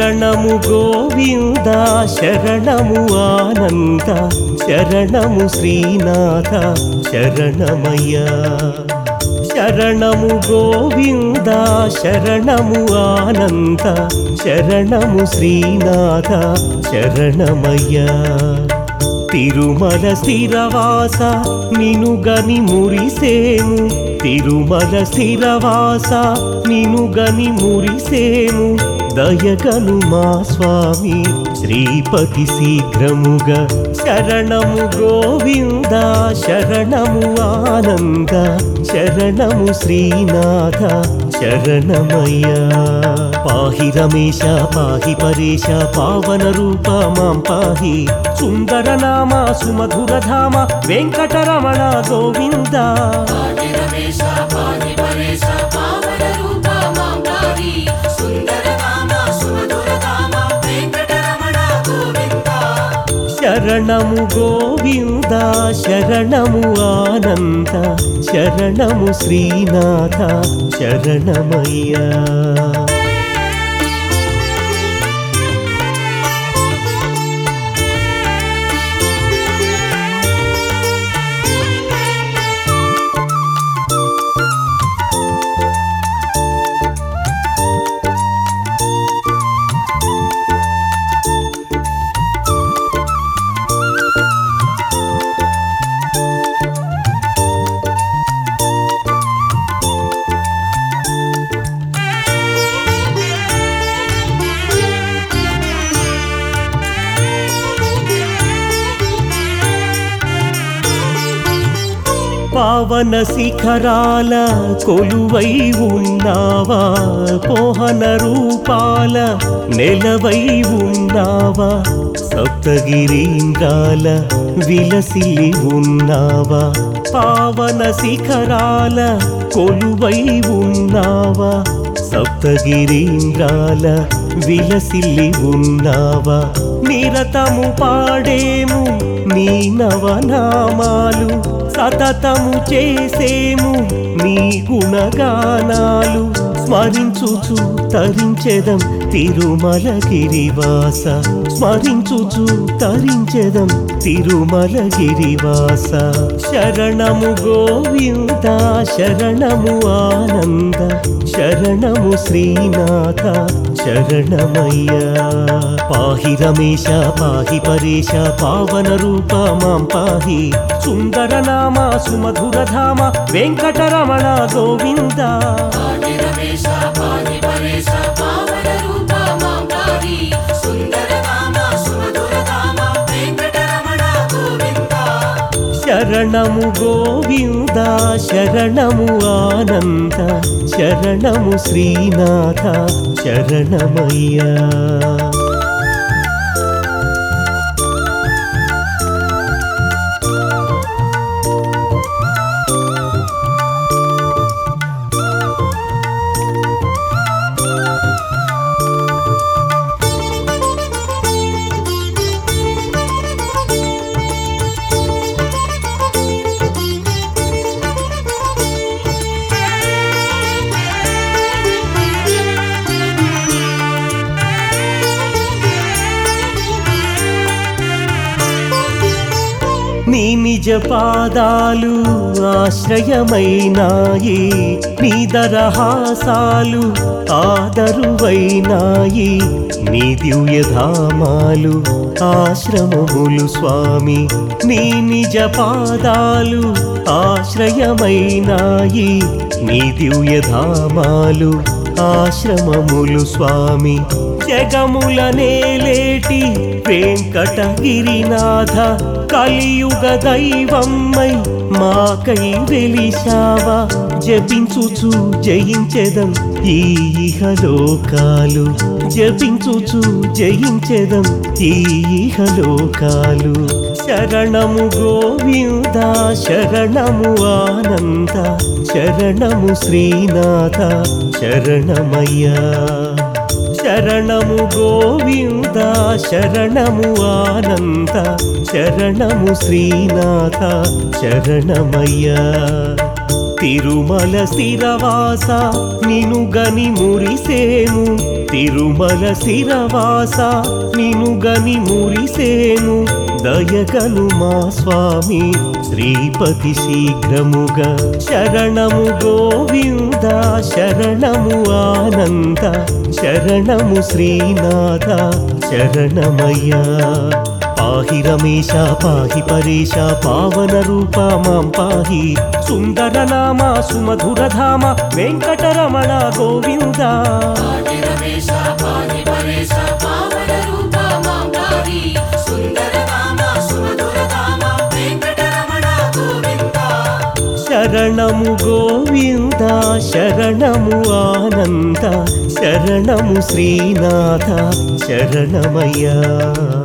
శరణము గోవింద శరణము ఆనంద శరణము శ్రీనాథ శరణమయ్య శరణము గోవింద శరణము ఆనంద శరణము శ్రీనాథ శరణమయ్య తిరుమల స్థిరవాస నిను గని మురిసేము తిరుమల స్థిరవాస నిను గని మురిసేము దయగను మా స్వామి శ్రీపతి శీఘ్రముగా శరణము గోవింద శరణము ఆనంద శరణము శ్రీనాథ శరణమయ్యా పాహి రమేశ పాహి పరేశ పావన రూప మాం పాహి సుందర నామ సుమధుర ధామ వెంకటరమణ గోవింద పాది రమేశ పాది పరేశ పావన రూప మాం పాహి సుందర నామ సుమధుర నామ వెంకటరమణ గోవింద శరణము గోవింద శరణము ఆనంద శరణము శ్రీనాథ శరణమయ్యా పావన శిఖరాల కొలువై ఉన్నావా పోహన రూపాల నెలవై ఉన్నావా సప్తగిరీంద్రాల విలసిల్లి ఉన్నావా పావన శిఖరాల కొలువై ఉన్నావా సప్తగిరీంద్రాల విలసిల్లి ఉన్నావా నిరతము పాడేము నీ నవనామాలు సతతము చేసేము నీ గుణగానాలు స్మరించుచు తరించెదం తిరుమల గిరివాస స్మరించుచు తరించెదం తిరుమల గిరివాస శరణము గోవింద శరణము ఆనంద శరణము శ్రీనాథ శరణమయ్యా పాహి రమేశ పాహి పరేశ పావన రూప మాం పాహి సుందర నామ సుమధుర ధామ వెంకటరమణ గోవింద పాది రమేశ పాది పరేశ పావన రూప మాం పాహి సుందర నామ సుమధుర నామ వెంకటరమణ గోవింద శరణము గోవింద శరణము ఆనంద శరణము శ్రీనాథ శరణమయ్యా నీ నిజ పాదాలు ఆశ్రయమైనాయి నీ దరహాసాలు ఆదరువైనాయి నీ దివ్యధామాలు ఆశ్రమములు స్వామి నీ నిజ పాదాలు ఆశ్రయమైనాయి నీ దివ్యధామాలు ఆశ్రమములు స్వామి జగముల నేలేటి వెంకటగిరినాథ కలియుగ దైవమ్మై మాకై వెలిశావా జపించుచు జయించెదం ఈ ఇహలోకాలు జపించుచు జయించెదం ఈ ఇహలోకాలు శరణము గోవింద శరణము ఆనంద శరణము శ్రీనాథ శరణమయ్యా శరణము గోవింద శరణము ఆనంద శరణము శ్రీనాథ శరణమయ్యా తిరుమల స్థిరవాస నిను గని మురిసేను తిరుమల స్థిరవాస నిను గని మురిసేను దయగను మా స్వామి శ్రీపతి శీఘ్రముగా శరణము గోవింద శరణము ఆనంద శరణము శ్రీనాథ శరణమయ్యా పాహి రమేశ పాహి పరేశ పావన రూప మాం పాహి సుందర నామ సుమధుర ధామ వెంకటరమణ గోవింద పాటి రమేశ పాటి పరేశ పావన రూప మాం పాహి సుందర నామ సుమధుర నామ వెంకటరమణ గోవింద శరణము గోవింద శరణము ఆనంద శరణము శ్రీనాథ శరణమయ్యా